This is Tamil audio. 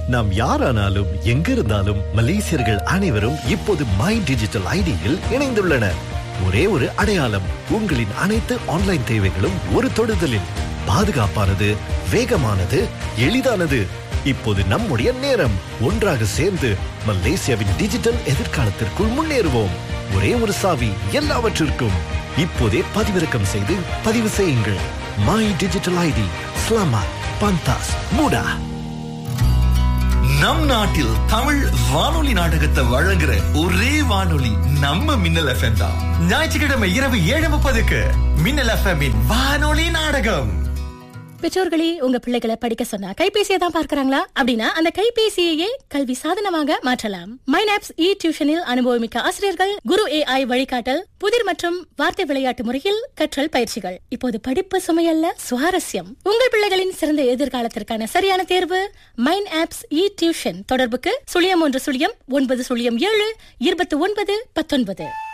நாம் யாரானாலும் எங்க இருந்தாலும் மலேசியர்கள் அனைவரும் இப்போது மை டிஜிட்டல் ஐடியில் இணைந்துள்ளனர் ஒரே ஒரு அடையாளம் உங்களின் அனைத்து ஆன்லைன் தேவைகளும் ஒரு தொடுதலில் பாதுகாப்பானது வேகமானது எளிதானது இப்போது நம்முடைய நேரம் ஒன்றாக சேர்ந்து மலேசியாவின் டிஜிட்டல் எதிர்காலத்திற்குள் முன்னேறுவோம் ஒரே ஒரு சாவி எல்லாவற்றிற்கும் இப்போதே பதிவிறக்கம் செய்து பதிவு செய்யுங்கள் மை டிஜிட்டல் ஐடி ஸ்லாமா பந்தாஸ் மூடா நம் நாட்டில் தமிழ் வானொலி நாடகத்தை வழங்குற ஒரே வானொலி நம்ம மின்னல் எஃப்எம் தான் ஞாயிற்றுக்கிழமை இரவு ஏழு முப்பதுக்கு மின்னல் எஃப்எம் வானொலி நாடகம் பெற்றோர்களே உங்க பிள்ளைகளை படிக்க சொன்னா கைபேசியை தான் பார்க்கறாங்களா அப்படின்னா அந்த கைபேசியையே கல்வி சாதனமாக மாற்றலாம் மைனாப்ஸ் இ டியூஷனில் அனுபவமிக்க ஆசிரியர்கள் குரு ஏஐ வழிகாட்டல் புதிர் மற்றும் வார்த்தை விளையாட்டு முறையில் கற்றல் பயிற்சிகள் இப்போது படிப்பு சுமையல்ல சுவாரஸ்யம் உங்கள் பிள்ளைகளின் சிறந்த எதிர்காலத்திற்கான சரியான தேர்வு மைன் ஆப்ஸ் இ டியூஷன் தொடர்புக்கு சுழியம் ஒன்று சுழியம் ஒன்பது சுழியம் ஏழு இருபத்தி ஒன்பது பத்தொன்பது